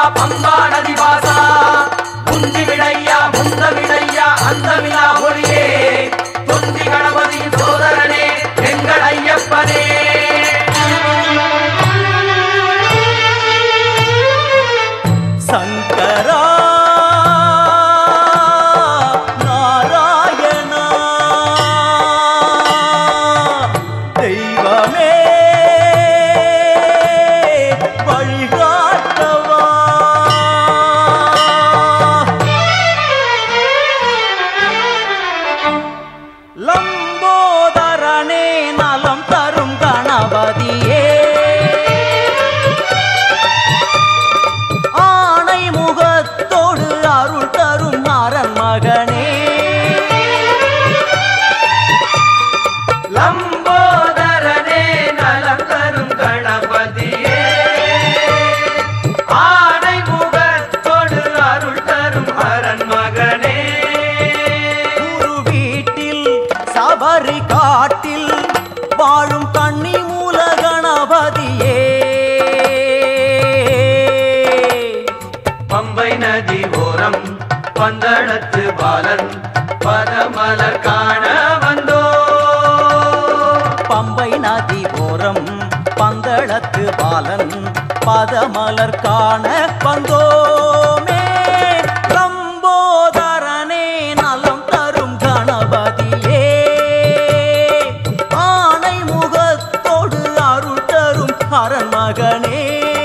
பம்பா நதி வாசா முந்தி விடையா முந்த விடையா அந்த விழா ஒளியே தொந்தி கணபதியின் சோதரனே எங்கள் ஐயப்பனே சங்கரா நாராயணா தெய்வமே வழிகாட்டவா லம்போதரனே நலம் தரும் கணபதியே ஆணை முகத்தோடு அருள் தரும் மாறன் மகனே லம்போதரனே நலம் தரும் கணபதியே ஆனை முகத்தோடு அருள் தரும் அரண் மகனே குரு வீட்டில் சபரி காட்டில் வாழும் கண்ணி மூல கணபதியே பம்பை நதி ஓரம் பந்தளத்து பாலன் பதமலர் காண வந்தோ பம்பை நதி ஓரம் பந்தளத்து பாலன் பதமலர் காண வந்தோமே லம்போதரனே நலம் தரும் கணபதியே ஆணை முகத்தோடு அருள் தரும் அரண் மகனே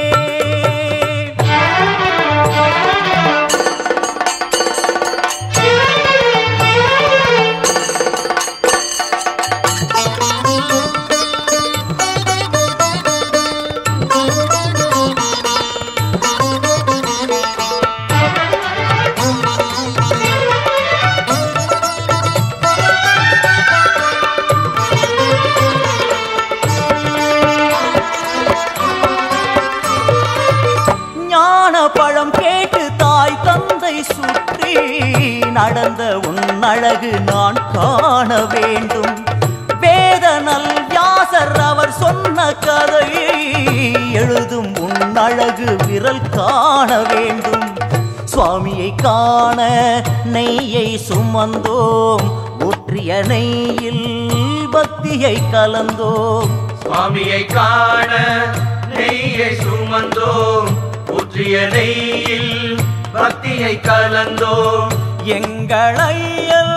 ஞான பழம் கேட்டு தாய் தந்தை சுற்றி நடந்த உன் அழகு நான் காண வேண்டும் வேதனல் வியாசர் அவர் சொன்ன கதையை எழுதும் உன் அழகு விரல் காண வேண்டும் சுவாமியை காண நெய்யை சுமந்தோம் ஊற்றிய நெய்யில் பக்தியை கலந்தோம் சுவாமியை காண நெய்யை சுமந்தோம் ஊற்றிய நெய்யில் பக்தியை கலந்தோம் எங்கள் ஐயல்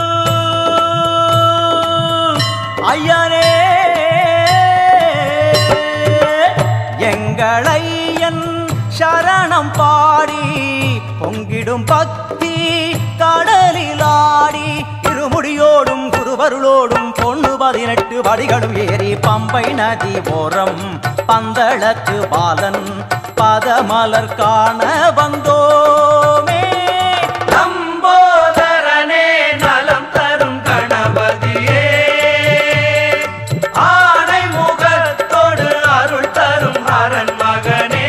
ஐயனே எங்கள் ஐயன் சரணம் பாடி பொங்கிடும் பக்தி கடலில் ஆடி இருமுடியோடும் குருவருளோடும் பொண்ணு பதினெட்டு படிகளும் ஏறி பம்பை நதி ஓரம் பந்தளத்து பாலன் பதமலர் காண வந்தோமே லம்போதரனே நலம் தரும் கணபதியே ஆனை முகத்தோடு அருள் தரும் அரண் மகனே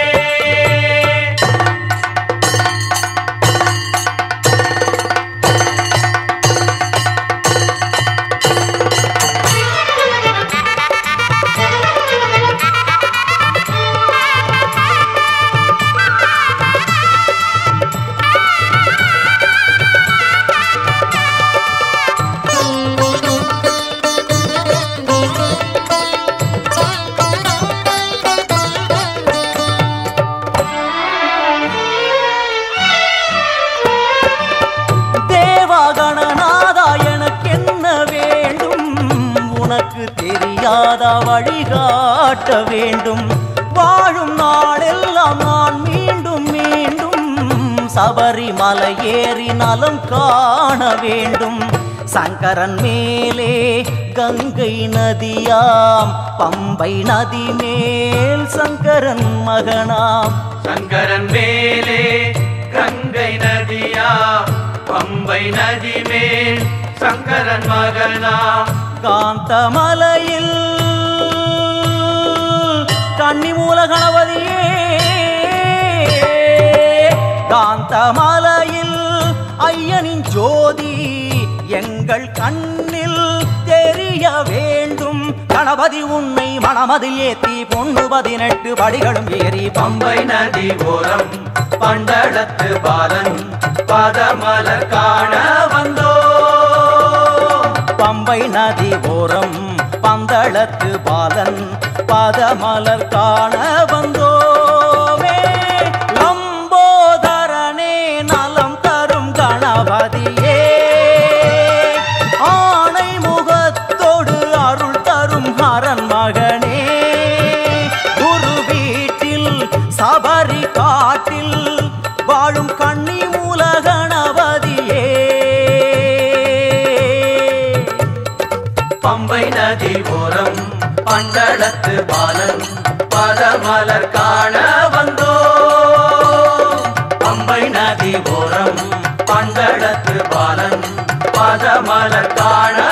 தேவாகணநாதா எனக்கு என்ன வேண்டும் உனக்கு தெரியாத வழிகாட்ட வேண்டும் வாழும் நாளெல்லாம் நான் மீண்டும் மீண்டும் சபரிமலை ஏறி நலம் காண வேண்டும் சங்கரன் மேலே கங்கை நதியாம் பம்பை நதி மேல் சங்கரன் மகனாம் சங்கரன் மேலே கங்கை நதியா பம்பை நதி மேல் சங்கரன் மகனா காந்தமலையில் கன்னிமூல கணபதியே காந்தமலையில் ஐயனின் ஜோதி எங்கள் கண்ணில் தெரிய வேண்டும் கணபதி உன்னை மனமதில் ஏத்தி பொண்ணு பதினெட்டு படிகளும் ஏறி பம்பை நதி ஓரம் பண்டளத்து பாலன் பதமலர் காண வந்தோ பம்பை நதி ஓரம் பந்தளத்து பாலன் பதமலர் காண வந்தோமே லம்போதரனே நலம் தரும் கணபதியே ஆணை முகத்தோடு அருள் தரும் ஹரன் மகனே குரு வீட்டில் சபரி காட்டில் வாழும் கண்ணி மூல கணபதியே பம்பை நதி ஓரம் பண்டளத்து பாலன் பதமலர் காண வந்தோ பம்பை நதி ஓரம் பண்டளத்து பாலன் பதமலர் காண